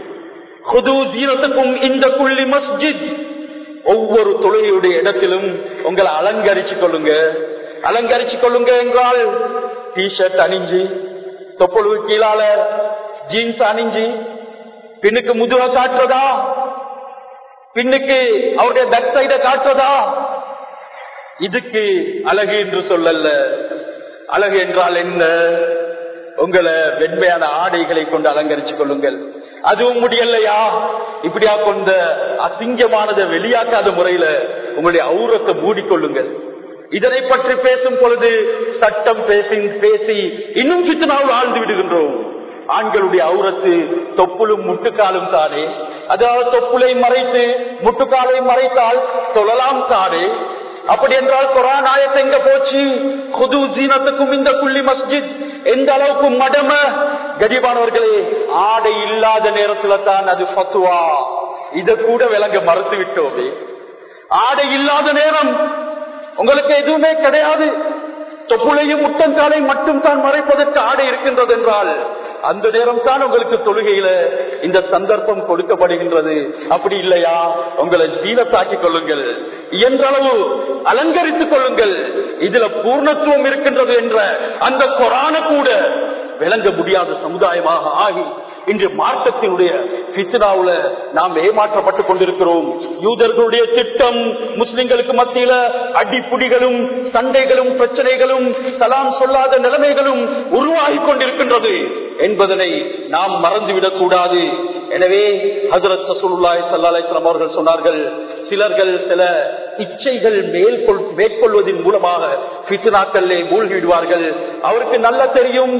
இந்த புள்ளி மஸ்ஜித் ஒவ்வொரு தொழுகையுடைய இடத்திலும் உங்களை அலங்கரிச்சு கொள்ளுங்க அலங்கரிச்சு கொள்ளுங்க என்றால் டி ஷர்ட் அணிஞ்சு தொப்பொழுவு கீழால ஜீன்ஸ் அணிஞ்சு பின்னுக்கு முதுக காட்டுறதா பின்னுக்கு அவருடைய பேக் சைட காட்டுறதா இதுக்கு அழகு என்று சொல்லல அழகு என்றால் என்ன உங்களை வெண்மையான ஆடைகளை கொண்டு அலங்கரித்துக் கொள்ளுங்கள் அதுவும் முடியலையா இப்படியா கொண்ட அசிங்கமானதை வெளியாக்காத முறையில உங்களுடைய அவுரத்தை மூடிக்கொள்ளுங்கள் இதனை பற்றி பேசும் பொழுது சட்டம் பேசி பேசி இன்னும் சித்தனாவில் ஆழ்ந்து விடுகின்றோம் ஆண்களுடைய அவுரத்து தொப்புளும் முட்டுக்காலும் தானே அதாவது தொப்புளை மறைத்து முட்டுக்காலை மறைத்தால் தொழலாம் தானே அப்படி என்றால் குரான் ஆயத்தை எங்க போச்சு குது ஜீனத்துக்கும் இந்த குள்ளி மஸ்ஜித் எந்த அளவுக்கு மடம கரிபானவர்களே ஆடை இல்லாத நேரத்துல தான் அது பத்துவா இத கூட விளங்க மறுத்து விட்டோமே ஆடை இல்லாத நேரம் உங்களுக்கு எதுவுமே கிடையாது தொப்புளையும் முட்டங்காலை மட்டும் தான் மறைப்பதற்கு ஆடை இருக்கின்றது என்றால் அந்த நேரம் தான் உங்களுக்கு தொழுகையில இந்த சந்தர்ப்பம் கொடுக்கப்படுகின்றது அப்படி இல்லையா உங்களை தீனத்தாக்கிக் கொள்ளுங்கள் இயன்றளவு அலங்கரித்துக் கொள்ளுங்கள் இதுல பூர்ணத்துவம் இருக்கின்றது என்ற அந்த கொரான கூட விளங்க முடியாத சமுதாயமாக ஆகி இன்று மார்க்கத்தினுடைய பித்னாவுல நாம் ஏமாற்றப்பட்டுக் கொண்டிருக்கிறோம் யூதர்களுடைய திட்டம் முஸ்லிம்களுக்கு மத்தியில அடிப்புடிகளும் சண்டைகளும் பிரச்சனைகளும் சலாம் சொல்லாத நிலைமைகளும் உருவாகி கொண்டிருக்கின்றது என்பதனை நாம் மறந்துவிடக் கூடாது எனவே ஹசரத் சசூலுல்லாய் சல்லாஸ்லாம் அவர்கள் சொன்னார்கள் சிலர்கள் சில இச்சைகள் மேற்கொள் மேற்கொள்வதன் மூலமாக பித்னாக்களே மூழ்கிவிடுவார்கள் அவருக்கு நல்ல தெரியும்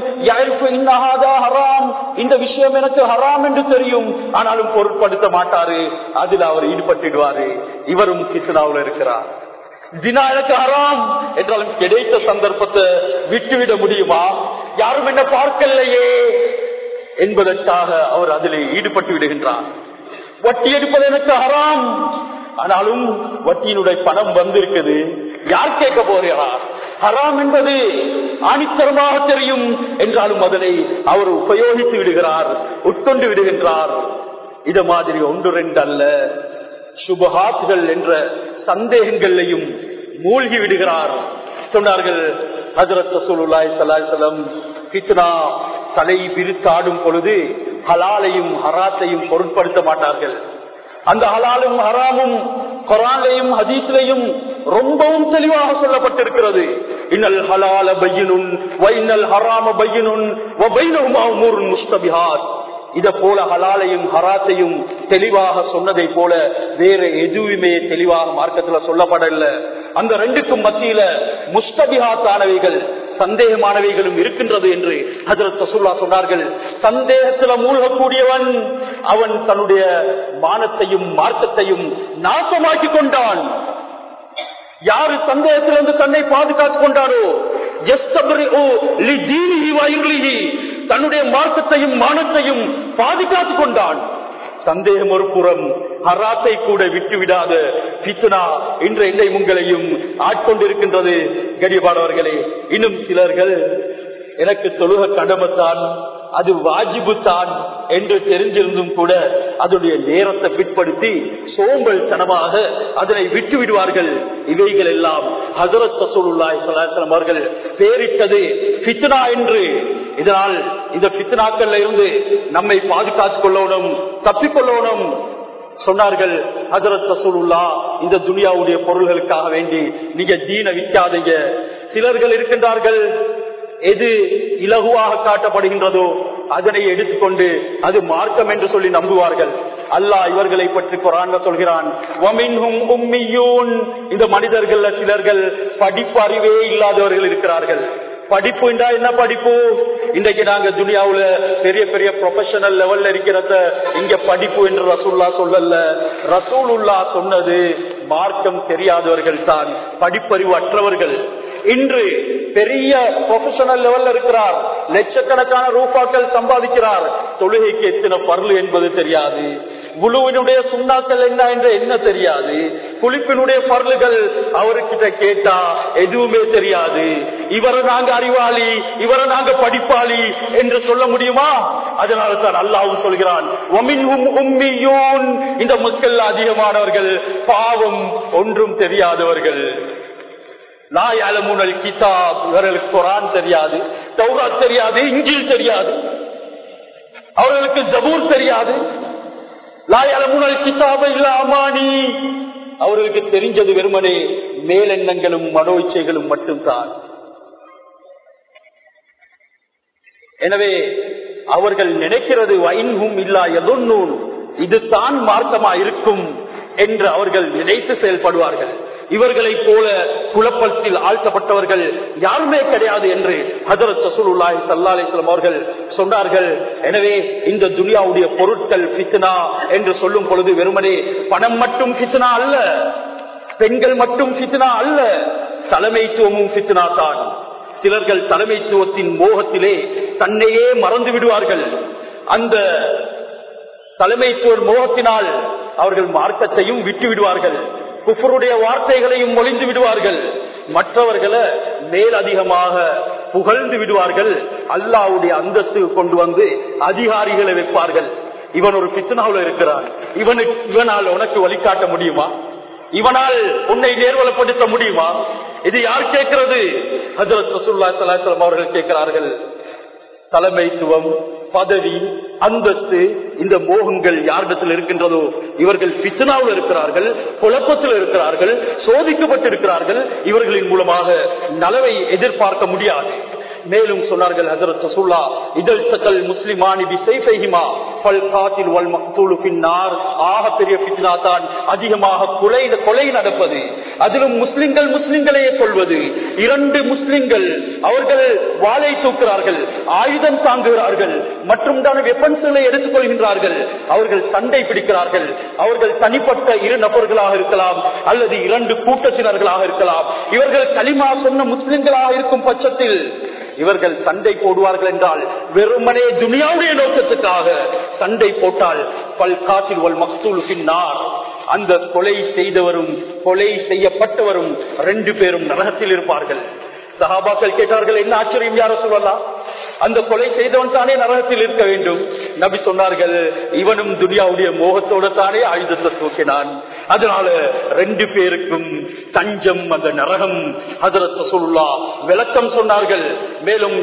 ஹராம் இந்த விஷயம் எனக்கு ஹராம் என்று தெரியும் ஆனாலும் பொருட்படுத்த மாட்டாரு அதில் அவர் ஈடுபட்டுடுவாரு இவரும் கித்னாவில் இருக்கிறார் தினா எனக்கு ஹராம் என்றாலும் கிடைத்த சந்தர்ப்பத்தை விட்டுவிட முடியுமா யாரும் என்ன பார்க்கலையே என்பதற்காக அவர் அதில் ஈடுபட்டு விடுகின்றார் வட்டி எடுப்பது எனக்கு ஹராம் ஆனாலும் வட்டியினுடைய பணம் வந்திருக்குது யார் கேட்க போகிறார் ஹராம் என்பது ஆணித்தரமாக தெரியும் என்றாலும் அதனை அவர் உபயோகித்து விடுகிறார் உட்கொண்டு விடுகின்றார் இது மாதிரி ஒன்று ரெண்டு அல்ல சுபஹாத்கள் என்ற சந்தேகங்களையும் மூழ்கி விடுகிறார் சொன்னார்கள் ஹசரத் ரசூலுல்லாய் சலாஹலம் கித்னா தலை பிரித்தாடும் பொழுது ஹலாலையும் ஹராத்தையும் பொருட்படுத்த மாட்டார்கள் அந்த ஹலாலும் ஹராமும் குரான்லையும் ஹதீஸ்லையும் ரொம்பவும் தெளிவாக சொல்லப்பட்டிருக்கிறது இன்னல் ஹலால பையனுன் வைனல் ஹராம பையனுன் முஸ்தபிஹாத் இத போல ஹலாலையும் ஹராத்தையும் தெளிவாக சொன்னதை போல வேற எதுவுமே தெளிவாக மார்க்கத்துல சொல்லப்படல அந்த ரெண்டுக்கும் மத்தியில முஸ்தபிஹாத்தானவைகள் சந்தேகமானவைகளும் இருக்கின்றது என்று ஹசரத் ரசூல்லா சொன்னார்கள் சந்தேகத்துல மூழ்கக்கூடியவன் அவன் தன்னுடைய மானத்தையும் மார்க்கத்தையும் நாசமாக்கி கொண்டான் யாரு சந்தேகத்திலிருந்து தன்னை பாதுகாத்துக் கொண்டாரோ தன்னுடைய மார்க்கத்தையும் மானத்தையும் பாதுகாத்துக் கொண்டான் சந்தேகம் ஒரு புறம் ஹராத்தை கூட விட்டு விடாத பித்துனா என்ற எண்ணெய் உங்களையும் ஆட்கொண்டிருக்கின்றது கடிபாடவர்களே இன்னும் சிலர்கள் எனக்கு தொழுக கடமைத்தான் அது வாஜிபு தான் என்று தெரிஞ்சிருந்தும் கூட அதனுடைய நேரத்தை பிற்படுத்தி சோம்பல் தனமாக அதனை விட்டு விடுவார்கள் இவைகள் எல்லாம் ஹசரத் சசூலுல்லாய் சலாசலம் அவர்கள் பேரிட்டது பித்னா என்று இதனால் இந்த பித்னாக்கள்ல இருந்து நம்மை பாதுகாத்துக் கொள்ளணும் தப்பிக்கொள்ளணும் சொன்னார்கள் ஹசரத் ரசூலுல்லா இந்த துனியாவுடைய பொருள்களுக்காக வேண்டி நீங்க தீன விற்காதீங்க சிலர்கள் இருக்கின்றார்கள் எது இலகுவாக காட்டப்படுகின்றதோ அதனை எடுத்துக்கொண்டு அது மார்க்கம் என்று சொல்லி நம்புவார்கள் அல்லாஹ் இவர்களை பற்றி குரான் சொல்கிறான் இந்த மனிதர்கள் சிலர்கள் படிப்பு அறிவே இல்லாதவர்கள் இருக்கிறார்கள் படிப்பு என்றா என்ன படிப்பு இன்றைக்கு நாங்க துனியாவுல பெரிய பெரிய ப்ரொஃபஷனல் லெவல்ல இருக்கிறத இங்க படிப்பு என்று ரசூல்லா சொல்லல ரசூலுல்லா சொன்னது மார்க்கம் தெரியாதவர்கள் தான் படிப்பறிவு அற்றவர்கள் இன்று பெரிய ப்ரொஃபஷனல் லெவல்ல இருக்கிறார் லட்சக்கணக்கான ரூபாக்கள் சம்பாதிக்கிறார் தொழுகைக்கு எத்தனை பருள் என்பது தெரியாது குழுவினுடைய சுண்ணாக்கள் என்ன என்று என்ன தெரியாது குளிப்பினுடைய பருளுகள் அவர்கிட்ட கேட்டா எதுவுமே தெரியாது இவரை நாங்க அறிவாளி இவரை நாங்க படிப்பாளி என்று சொல்ல முடியுமா அதனால தான் அல்லாவும் சொல்கிறான் இந்த மக்கள் அதிகமானவர்கள் பாவம் ஒன்றும் தெரியாதவர்கள் லாயாலமுனல் கிதாப் இவர்களுக்கு குரான் தெரியாது தௌராத் தெரியாது இஞ்சில் தெரியாது அவர்களுக்கு ஜபூர் தெரியாது லாயாலமுனல் கிதாப இல்ல அமானி அவர்களுக்கு தெரிஞ்சது வெறுமனே மேலெண்ணங்களும் மனோ இச்சைகளும் மட்டும்தான் எனவே அவர்கள் நினைக்கிறது வைன்ஹும் இல்லா எதொன்னூன் இது தான் மார்க்கமா இருக்கும் என்று அவர்கள் நினைத்து செயல்படுவார்கள் இவர்களைப் போல குழப்பத்தில் ஆழ்த்தப்பட்டவர்கள் யாருமே கிடையாது என்று ஹசரத் சசூலுல்லாஹி சல்லாஹிஸ்லாம் அவர்கள் சொன்னார்கள் எனவே இந்த துனியாவுடைய பொருட்கள் பித்னா என்று சொல்லும் பொழுது வெறுமனே பணம் மட்டும் பித்னா அல்ல பெண்கள் மட்டும் ஃபித்னா அல்ல தலைமைத்துவமும் ஃபித்னா தான் சிலர்கள் தலைமைத்துவத்தின் மோகத்திலே தன்னையே மறந்து விடுவார்கள் அந்த தலைமைத்துவ மோகத்தினால் அவர்கள் மார்க்கத்தையும் விட்டு விடுவார்கள் குஃபருடைய வார்த்தைகளையும் ஒளிந்து விடுவார்கள் மற்றவர்களை மேல் அதிகமாக புகழ்ந்து விடுவார்கள் அல்லாவுடைய அந்தஸ்து கொண்டு வந்து அதிகாரிகளை வைப்பார்கள் இவன் ஒரு பித்தனாவில் இருக்கிறான் இவனுக்கு இவனால் உனக்கு வழிகாட்ட முடியுமா இவனால் உன்னை நேர்வலப்படுத்த முடியுமா இது யார் கேட்கிறது ஹஜரத் ரசூல்லா சலாஹம் அவர்கள் கேட்கிறார்கள் தலைமைத்துவம் பதவி அந்தஸ்து இந்த மோகங்கள் யாரிடத்தில் இருக்கின்றதோ இவர்கள் பித்தனாவில் இருக்கிறார்கள் குழப்பத்தில் இருக்கிறார்கள் சோதிக்கப்பட்டிருக்கிறார்கள் இவர்களின் மூலமாக நலவை எதிர்பார்க்க முடியாது மேலும் சொன்னார்கள் ஹசரத் ரசூல்லா இதழ் தக்கல் முஸ்லிமானி பிசைஃபைஹிமா ஃபல் காத்தில் வல் மக்தூலு பின்னார் ஆக பெரிய ஃபித்னா தான் அதிகமாக கொலை கொலை நடப்பது அதிலும் முஸ்லிம்கள் முஸ்லிம்களையே கொள்வது இரண்டு முஸ்லிம்கள் அவர்கள் வாளை தூக்குறார்கள் ஆயுதம் தாங்குகிறார்கள் மற்றும் தான் வெப்பன்ஸ்களை எடுத்துக் கொள்கின்றார்கள் அவர்கள் சண்டை பிடிக்கிறார்கள் அவர்கள் தனிப்பட்ட இரு நபர்களாக இருக்கலாம் அல்லது இரண்டு கூட்டத்தினர்களாக இருக்கலாம் இவர்கள் களிமா சொன்ன முஸ்லிம்களாக இருக்கும் பட்சத்தில் இவர்கள் சண்டை போடுவார்கள் என்றால் வெறுமனே துனியாவுடைய நோக்கத்துக்காக சண்டை போட்டால் பல் காத்தில் ஒல் மக்தூல் பின்னார் அந்த கொலை செய்தவரும் கொலை செய்யப்பட்டவரும் ரெண்டு பேரும் நரகத்தில் இருப்பார்கள் சஹாபாக்கள் கேட்டார்கள் என்ன ஆச்சரியம் யார சொல்லலாம் அந்த கொலை செய்தவன் தானே நரகத்தில் இருக்க வேண்டும் நபி சொன்னார்கள் இவனும் துனியாவுடைய மோகத்தோட தானே ஆயுதத்தை தூக்கினான் அதனால ரெண்டு பேருக்கும் தஞ்சம் அந்த நரகம் ஹதரத் ரசூலுல்லா விளக்கம் சொன்னார்கள் மேலும்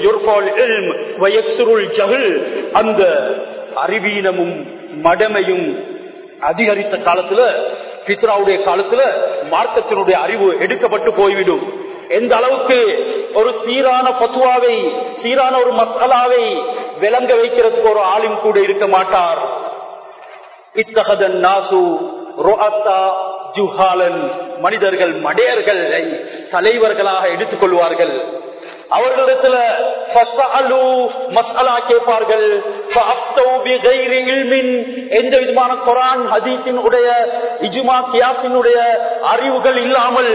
ஜகுல் அந்த அறிவீனமும் மடமையும் அதிகரித்த காலத்துல பித்ராவுடைய காலத்துல மார்க்கத்தினுடைய அறிவு எடுக்கப்பட்டு போய்விடும் எந்த அளவுக்கு ஒரு சீரான பத்துவாவை சீரான ஒரு மசாலாவை விளங்க வைக்கிறதுக்கு ஒரு ஆளும் கூட இருக்க மாட்டார் இத்தகதன் நாசு ஜுஹாலன் மனிதர்கள் மடையர்களை தலைவர்களாக எடுத்துக் கொள்வார்கள் அவர்களிடத்துல மசாலா கேட்பார்கள் எந்த விதமான குரான் ஹதீஸின் உடைய இஜுமா கியாசினுடைய அறிவுகள் இல்லாமல்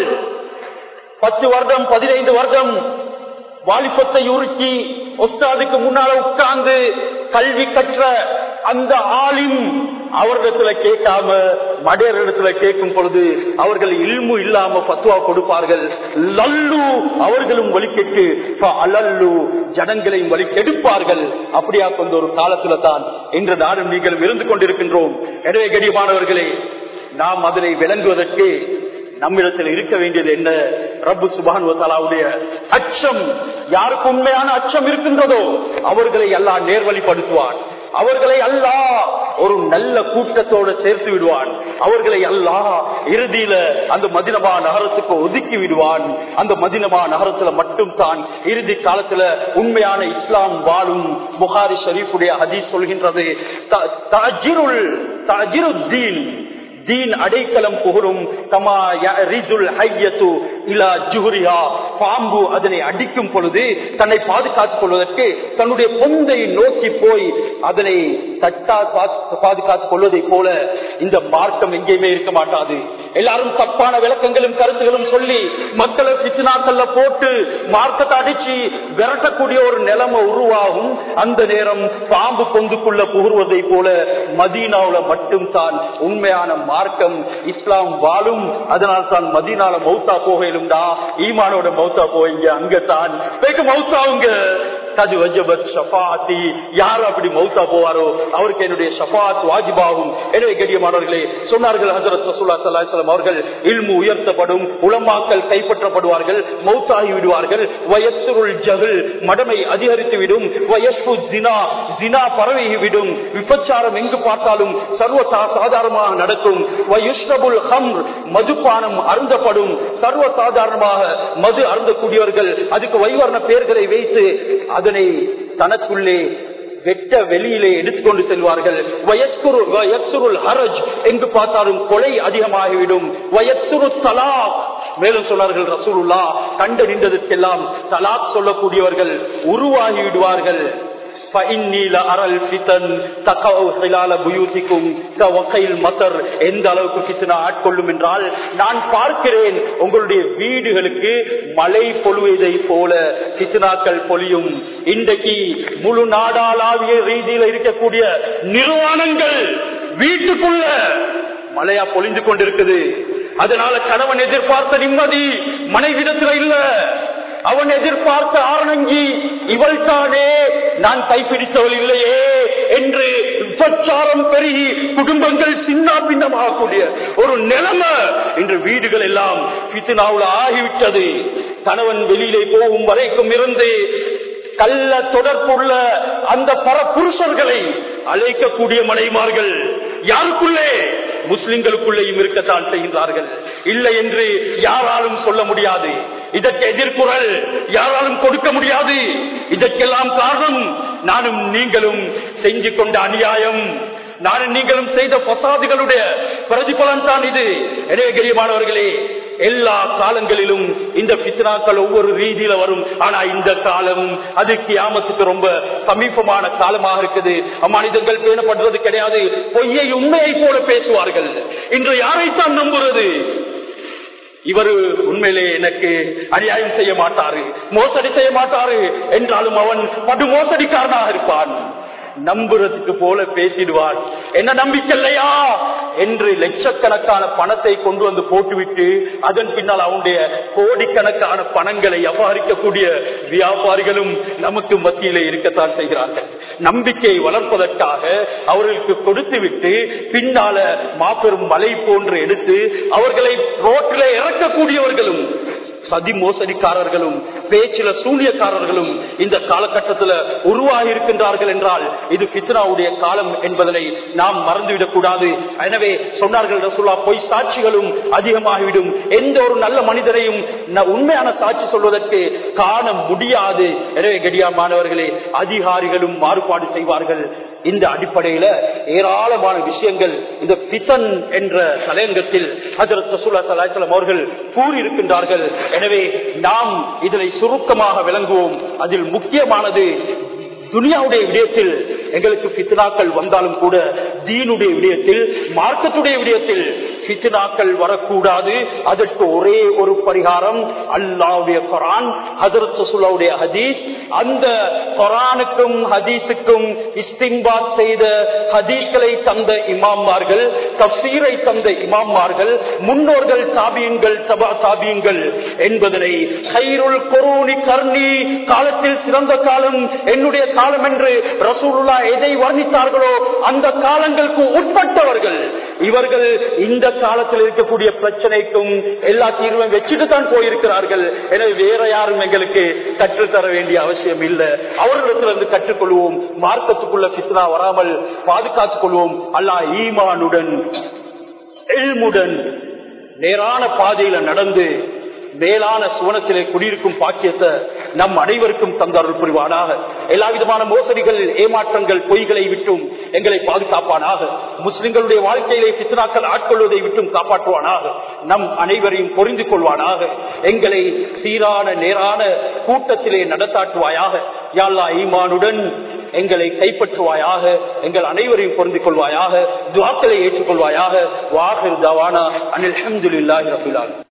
பத்து வருடம் பதினைந்து வருடம் வாலிபத்தை உருக்கி ஒஸ்தாதுக்கு முன்னால உட்கார்ந்து கல்வி கற்ற அந்த ஆளின் அவரிடத்துல கேட்காம மடையரிடத்துல கேட்கும் பொழுது அவர்கள் இல்மு இல்லாம பத்துவா கொடுப்பார்கள் லல்லு அவர்களும் வலிக்கெட்டு அலல்லு ஜனங்களையும் வழி கெடுப்பார்கள் அப்படியா கொண்ட ஒரு காலத்துல தான் இன்று நாடும் நீங்கள் இருந்து கொண்டிருக்கின்றோம் எனவே கடியமானவர்களே நாம் அதனை விளங்குவதற்கு நம்மிடத்தில் இருக்க வேண்டியது என்ன ரப்பு சுபான் வசாலாவுடைய அச்சம் யாருக்கு உண்மையான அச்சம் இருக்கின்றதோ அவர்களை எல்லாம் நேர்வழிப்படுத்துவான் அவர்களை அல்லா ஒரு நல்ல கூட்டத்தோடு சேர்த்து விடுவான் அவர்களை அல்லா இறுதியில அந்த மதினமா நகரத்துக்கு ஒதுக்கி விடுவான் அந்த மதினமா நகரத்துல மட்டும் தான் இறுதி காலத்துல உண்மையான இஸ்லாம் வாழும் புகாரி ஷரீஃபுடைய ஹதீஸ் சொல்கின்றது தஜிருள் தஜிருத்தீன் தீன் அடைக்கலம் புகழும் கமா ரிஜுல் ஹையத்து இலா ஜுஹரியா பாம்பு அதனை அடிக்கும் பொழுது தன்னை பாதுகாத்துக் கொள்வதற்கு தன்னுடைய பொந்தை நோக்கி போய் அதனை தட்டா பாதுகாத்துக் கொள்வதை போல இந்த மார்க்கம் எங்கேயுமே இருக்க மாட்டாது எல்லாரும் தப்பான விளக்கங்களும் கருத்துகளும் சொல்லி மக்களை பித்னாக்கல்ல போட்டு மார்க்கத்தை அடிச்சு விரட்டக்கூடிய ஒரு நிலைமை உருவாகும் அந்த நேரம் பாம்பு பொந்துக்குள்ள புகுறுவதை போல மதீனாவுல மட்டும் தான் உண்மையான மார்க்கம் இஸ்லாம் வாழும் அதனால் தான் மதீனால மௌத்தா போகலும்டா ஈமானோட மௌத்தா போவீங்க அங்கத்தான் மௌத்தாவுங்க கது வஜபத் ஷபாத்தி யார் அப்படி மௌத்தா போவாரோ அவருக்கு என்னுடைய ஷபாத் வாஜிபாகும் எனவே கடியமானவர்களே சொன்னார்கள் ஹசரத் ரசூல்லா சல்லாஹம் அவர்கள் இல்மு உயர்த்தப்படும் உளமாக்கல் கைப்பற்றப்படுவார்கள் மௌத்தாகி விடுவார்கள் வயசுருள் ஜகுல் மடமை அதிகரித்து விடும் வயசு ஜினா ஜினா பரவி விடும் விபச்சாரம் எங்கு பார்த்தாலும் சர்வ சாதாரணமாக நடக்கும் வயுஷ்ரபுல் ஹம் மதுபானம் அருந்தப்படும் சர்வ சாதாரணமாக மது அருந்தக்கூடியவர்கள் அதுக்கு வைவர்ண பெயர்களை வைத்து அதனை தனக்குள்ளே வெட்ட வெளியிலே எடுத்துக்கொண்டு செல்வார்கள் வயசுருள் ஹரஜ் எங்கு பார்த்தாலும் கொலை அதிகமாகிவிடும் வயசுரு தலா மேலும் சொன்னார்கள் ரசூலுல்லா கண்டு நின்றதற்கெல்லாம் தலாக் சொல்லக்கூடியவர்கள் உருவாகி விடுவார்கள் فإني لأرى الفتن تقع خلال بيوتكم كوقع المطر எந்த அளவுக்கு ஃபித்னா ஆட்கொள்ளும் என்றால் நான் பார்க்கிறேன் உங்களுடைய வீடுகளுக்கு மழை பொழுவதை போல ஃபித்னாக்கள் பொழியும் இன்றைக்கு முழு நாடாளாவிய ரீதியில் இருக்கக்கூடிய நிறுவனங்கள் வீட்டுக்குள்ள மழையா பொழிந்து கொண்டிருக்குது அதனால கணவன் எதிர்பார்த்த நிம்மதி மனைவிடத்துல இல்ல அவன் எதிர்பார்த்த ஆரணங்கி இவள் தானே நான் கைப்பிடித்தவள் இல்லையே என்று விபச்சாரம் பெருகி குடும்பங்கள் சின்ன பின்னமாகக்கூடிய ஒரு நிலைமை இன்று வீடுகள் எல்லாம் பித்துனாவுல ஆகிவிட்டது கணவன் வெளியிலே போகும் வரைக்கும் இருந்து கள்ள தொடர்புள்ள அந்த பர புருஷர்களை அழைக்கக்கூடிய மனைமார்கள் யாருக்குள்ளே முஸ்லிம்களுக்குள்ளேயும் இருக்கத்தான் செய்கின்றார்கள் இல்லை என்று யாராலும் சொல்ல முடியாது இதற்கு எதிர்குரல் யாராலும் கொடுக்க முடியாது இதற்கெல்லாம் காரணம் நானும் நீங்களும் செஞ்சு கொண்ட அநியாயம் நானும் நீங்களும் செய்த பசாதுகளுடைய பிரதிபலன் தான் இது எனவே கரியமானவர்களே எல்லா காலங்களிலும் இந்த பித்னாக்கள் ஒவ்வொரு ரீதியில வரும் ஆனா இந்த காலம் அது கியாமத்துக்கு ரொம்ப சமீபமான காலமாக இருக்குது மனிதர்கள் பேணப்படுறது கிடையாது பொய்யை உண்மையை போல பேசுவார்கள் இன்று யாரைத்தான் நம்புறது இவர் உண்மையிலே எனக்கு அநியாயம் செய்ய மாட்டாரு மோசடி செய்ய மாட்டாரு என்றாலும் அவன் படு மோசடிக்காரனாக இருப்பான் நம்புறதுக்கு போல பேசிடுவான் என்ன நம்பிக்கை இல்லையா என்று லட்சக்கணக்கான பணத்தை கொண்டு வந்து போட்டுவிட்டு அதன் பின்னால் அவனுடைய கோடிக்கணக்கான பணங்களை அபகரிக்கக்கூடிய வியாபாரிகளும் நமக்கு மத்தியிலே இருக்கத்தான் செய்கிறார்கள் நம்பிக்கையை வளர்ப்பதற்காக அவர்களுக்கு கொடுத்து விட்டு பின்னால மாபெரும் மலை போன்று எடுத்து அவர்களை ரோட்டில் இறக்கக்கூடியவர்களும் சதி மோசடிக்காரர்களும் பேச்சில சூனியக்காரர்களும் இந்த காலகட்டத்தில் உருவாகி இருக்கின்றார்கள் என்றால் இது பித்னாவுடைய காலம் என்பதனை நாம் மறந்துவிடக் கூடாது எனவே சொன்னார்கள் ரசூல்லா பொய் சாட்சிகளும் அதிகமாகிவிடும் எந்த ஒரு நல்ல மனிதரையும் ந- உண்மையான சாட்சி சொல்வதற்கு காண முடியாது எனவே கடியாமானவர்களே அதிகாரிகளும் மாறுபாடு செய்வார்கள் இந்த அடிப்படையில ஏராளமான விஷயங்கள் இந்த பித்தன் என்ற தலையங்கத்தில் ஹஜரத் ரசூல்லா ஸல்லல்லாஹு அலைஹி வஸல்லம் அவர்கள் கூறியிருக்கின்றார்கள் எனவே நாம் இதனை சுருக்கமாக விளங்குவோம் அதில் முக்கியமானது துனியாவுடைய விடயத்தில் எங்களுக்கு பித்னாக்கள் வந்தாலும் கூட தீனுடைய விடயத்தில் மார்க்கத்துடைய விடயத்தில் பித்னாக்கள் வரக்கூடாது அதற்கு ஒரே ஒரு பரிகாரம் அல்லாவுடைய குரான் ஹதரத் ரசூலுல்லாஹுடைய ஹதீஸ் அந்த குரானுக்கும் ஹதீஸுக்கும் இஸ்திங்பாத் செய்த ஹதீஸ்களை தந்த இமாம்மார்கள் தப்சீரை தந்த இமாம்மார்கள் முன்னோர்கள் தாபியங்கள் தபா தாபியங்கள் என்பதனை கைருள் கொரோனி கர்ணி காலத்தில் சிறந்த காலம் என்னுடைய காலம் என்று ரசூலுல்லா எதை வர்ணித்தார்களோ அந்த காலங்களுக்கு உட்பட்டவர்கள் இவர்கள் இந்த காலத்தில் இருக்கக்கூடிய பிரச்சனைக்கும் எல்லா தீர்வும் வச்சுட்டு தான் போயிருக்கிறார்கள் எனவே வேற யாரும் எங்களுக்கு கற்றுத்தர வேண்டிய அவசியம் இல்லை அவர்களிடத்திலிருந்து கற்றுக்கொள்வோம் மார்க்கத்துக்குள்ள பித்னா வராமல் பாதுகாத்துக் கொள்வோம் அல்லாஹ் ஈமானுடன் எல்முடன் நேரான பாதையில நடந்து மேலான சுவனத்திலே குடியிருக்கும் பாக்கியத்தை நம் அனைவருக்கும் தந்தார்கள் புரிவானாக எல்லா விதமான மோசடிகள் ஏமாற்றங்கள் பொய்களை விட்டும் எங்களை பாதுகாப்பானாக முஸ்லிம்களுடைய வாழ்க்கையிலே பித்னாக்கள் ஆட்கொள்வதை விட்டும் காப்பாற்றுவானாக நம் அனைவரையும் பொறிந்து கொள்வானாக எங்களை சீரான நேரான கூட்டத்திலே நடத்தாட்டுவாயாக யாழ்லா ஈமானுடன் எங்களை கைப்பற்றுவாயாக எங்கள் அனைவரையும் பொருந்திக் கொள்வாயாக துவாக்களை ஏற்றுக்கொள்வாயாக வாஹிர் தவானா அனில் அஹமதுல்லாஹி ரபிலான்